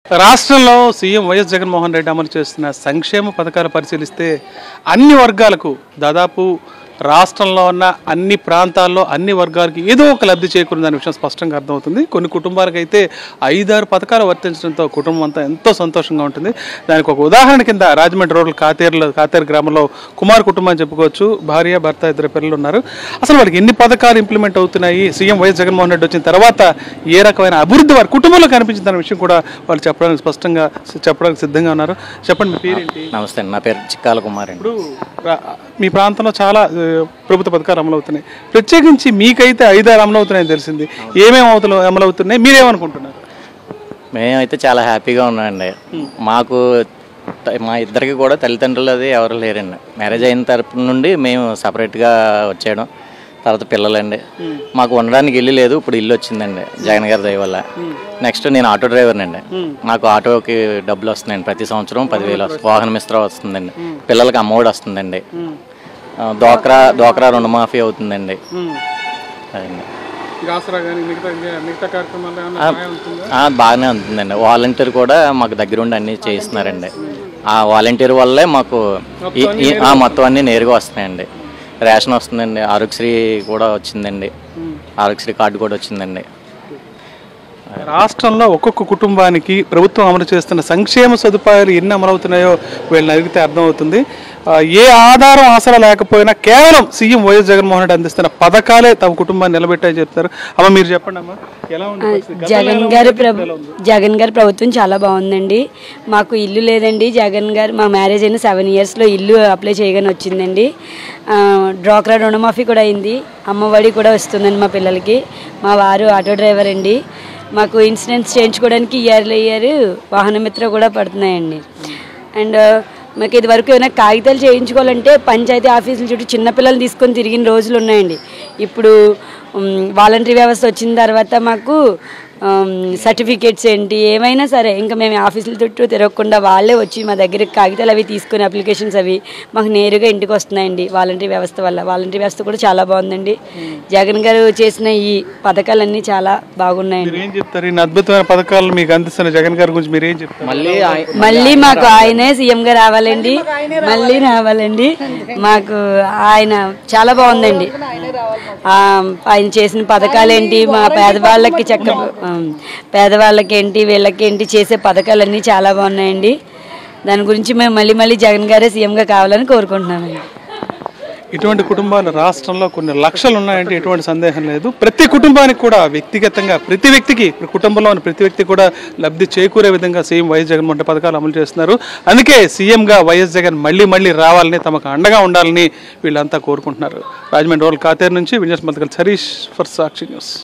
రాష్ట్రంలో CM YS Jaganmohan Reddy అమలు చేస్తున్న సంక్షేమ పథకాలు పరిశీలిస్తే అన్ని వర్గాలకు దాదాపు రాష్ట్రంలో ఉన్న అన్ని ప్రాంతాల్లో అన్ని వర్గాలకి ఏదో ఒక లబ్ధి చేకూరిందనే విషయం స్పష్టంగా అర్థమవుతుంది కొన్ని కుటుంబాలకైతే ఐదారు పథకాలు వర్తించడంతో కుటుంబం అంతా ఎంతో సంతోషంగా ఉంటుంది దానికి ఒక ఉదాహరణ కింద రాజమండ్రి రోడ్ల కాతేరులో కాతేరు గ్రామంలో కుమార్ కుటుంబం అని చెప్పుకోవచ్చు భార్య భర్త ఇద్దరు పిల్లలు ఉన్నారు అసలు వాళ్ళకి ఎన్ని పథకాలు ఇంప్లిమెంట్ అవుతున్నాయి సీఎం వైఎస్ జగన్మోహన్ రెడ్డి వచ్చిన తర్వాత ఏ రకమైన అభివృద్ధి వారి కుటుంబంలో కనిపించిందన్న విషయం కూడా వాళ్ళు చెప్పడానికి స్పష్టంగా చెప్పడానికి సిద్ధంగా ఉన్నారు చెప్పండి మీ పేరేంటి నమస్తే అండి నా పేరు చిక్కాల కుమార్ అండి ఇప్పుడు రా- మీ ప్రాంతంలో చాలా ఆ, ప్రభుత్వ పథకాలు అమలవుతున్నాయి ప్రత్యేకించి మీకైతే ఐదారు అమలవుతున్నాయని తెలిసింది ఏమేమి అవుతులు అమలవుతున్నాయి మీరేమనుకుంటున్నారు మేమైతే చాలా హ్యాపీగా ఉన్నామండి మాకు త- మా ఇద్దరికి కూడా తల్లిదండ్రులు అది ఎవరు లేరండి మ్యారేజ్ అయిన తరపు నుండి మేము సపరేట్గా వచ్చేయడం తర్వాత పిల్లలండి మాకు ఉండడానికి ఇల్లు లేదు ఇప్పుడు ఇల్లు వచ్చిందండి జగన్ గారి దయ వల్ల నెక్స్ట్ నేను ఆటో డ్రైవర్ని అండి నాకు ఆటోకి డబ్బులు వస్తున్నాయండి ప్రతి సంవత్సరం పదివేలు వస్తుంది వాహన మిత్ర వస్తుందండి పిల్లలకి అమ్మఒడి వస్తుందండి ఆ, డోక్రా డోక్రా రుణమాఫీ అవుతుందండి అదండి ఆసరా కానీ మిగతా మిగతా కార్యక్రమాలు ఆ, బాగానే ఉంటుందండి వాలంటీర్ కూడా మాకు దగ్గరుండి అన్ని చేయిస్తున్నారండి ఆ వాలంటీర్ వల్లే మాకు ఈ- ఈ- ఆ, మొత్తం అన్ని నేరుగా వస్తున్నాయండి రేషన్ వస్తుందండి ఆరోగ్యశ్రీ కూడా వచ్చిందండి ఆరోగ్యశ్రీ కార్డు కూడా వచ్చిందండి రాష్ట్రంలో ఒక్కొక్క కుటుంబానికి ప్రభుత్వం అమలు చేస్తున్న సంక్షేమ సదుపాయాలు ఎన్ని అమలవుతున్నాయో వీళ్ళని అడిగితే అర్థమవుతుంది ఆ, ఏ ఆధారం ఆసరా లేకపోయినా కేవలం సీఎం వైఎస్ జగన్మోహన్ రెడ్డి అందిస్తున్న పథకాలే తమ కుటుంబాన్ని నిలబెట్టాయని చెప్తారు అమ్మ మీరు చెప్పండి అమ్మా ఎలా ఉంది పరిస్థితి? గతంలో ఎలా జగన్ ఉంది? గారి ఇప్పుడు ప్రభు ఎలా ఉంది? జగన్ గారి ప్రభుత్వం చాలా బాగుందండి మాకు ఇల్లు లేదండి జగన్ గారు మా మ్యారేజ్ అయిన సెవెన్ ఇయర్స్లో ఇల్లు అప్లై చేయగానే వచ్చిందండి ఆ, డ్వాక్రా రుణమాఫీ కూడా అయింది అమ్మఒడి కూడా వస్తుందండి మా పిల్లలకి మా వారు ఆటో డ్రైవర్ అండి మాకు ఇన్సూరెన్స్ చేయించుకోవడానికి ఇయర్లీ ఇయర్ వాహన మిత్ర కూడా పడుతున్నాయండి అండ్ మాకు ఇది వరకు ఏమైనా కాగితాలు చేయించుకోవాలంటే పంచాయతీ ఆఫీసుల చుట్టూ చిన్నపిల్లలు తీసుకొని తిరిగిన రోజులు ఉన్నాయండి ఇప్పుడు వాలంటరీ వ్యవస్థ వచ్చిన తర్వాత మాకు సర్టిఫికేట్స్ ఏంటి ఏమైనా సరే ఇంకా మేము ఆఫీసుల చుట్టూ తిరగకుండా వాళ్ళే వచ్చి మా దగ్గర కాగితాలు అవి తీసుకుని అప్లికేషన్స్ అవి మాకు నేరుగా ఇంటికి వస్తున్నాయండి వాలంటరీ వ్యవస్థ వల్ల వాలంటరీ వ్యవస్థ కూడా చాలా బాగుందండి జగన్ గారు చేసిన ఈ పథకాలన్నీ చాలా బాగున్నాయండి మీరు ఏం చెప్తారు ఈ అద్భుతమైన పథకాలు మీకు అందిస్తున్న జగన్ గారి గురించి మీరు ఏం చెప్తారు మళ్ళీ ఆయ- మళ్ళీ మాకు ఆయనే సీఎం గా రావాలండి మళ్ళీ రావాలండి మాకు ఆయన చాలా బాగుందండి ఆ, ఆయన చేసిన పథకాలు ఏంటి మా పేదవాళ్ళకి చక్క ఆ, పేదవాళ్ళకి ఏంటి వీళ్ళకి ఏంటి చేసే పథకాలన్నీ చాలా బాగున్నాయండి దాని గురించి మేము మళ్ళీ మళ్ళీ జగన్ గారే సీఎంగా కావాలని కోరుకుంటున్నామండి ఇటువంటి కుటుంబాలు రాష్ట్రంలో కొన్ని లక్షలు ఉన్నాయంటే ఎటువంటి సందేహం లేదు ప్రతి కుటుంబానికి కూడా వ్యక్తిగతంగా ప్రతి వ్యక్తికి కుటుంబంలో ఉన్న ప్రతి వ్యక్తి కూడా లబ్ధి చేకూరే విధంగా సీఎం వైఎస్ జగన్మోహన్ రెడ్డి పథకాలు అమలు చేస్తున్నారు అందుకే సీఎంగా వైఎస్ జగన్ మళ్ళీ మళ్ళీ రావాలని తమకు అండగా ఉండాలని వీళ్ళంతా కోరుకుంటున్నారు రాజమండ్రి రోల్ కాతేరు నుంచి విజయస్ మతకల్ సరీష్ ఫర్ సాక్షి న్యూస్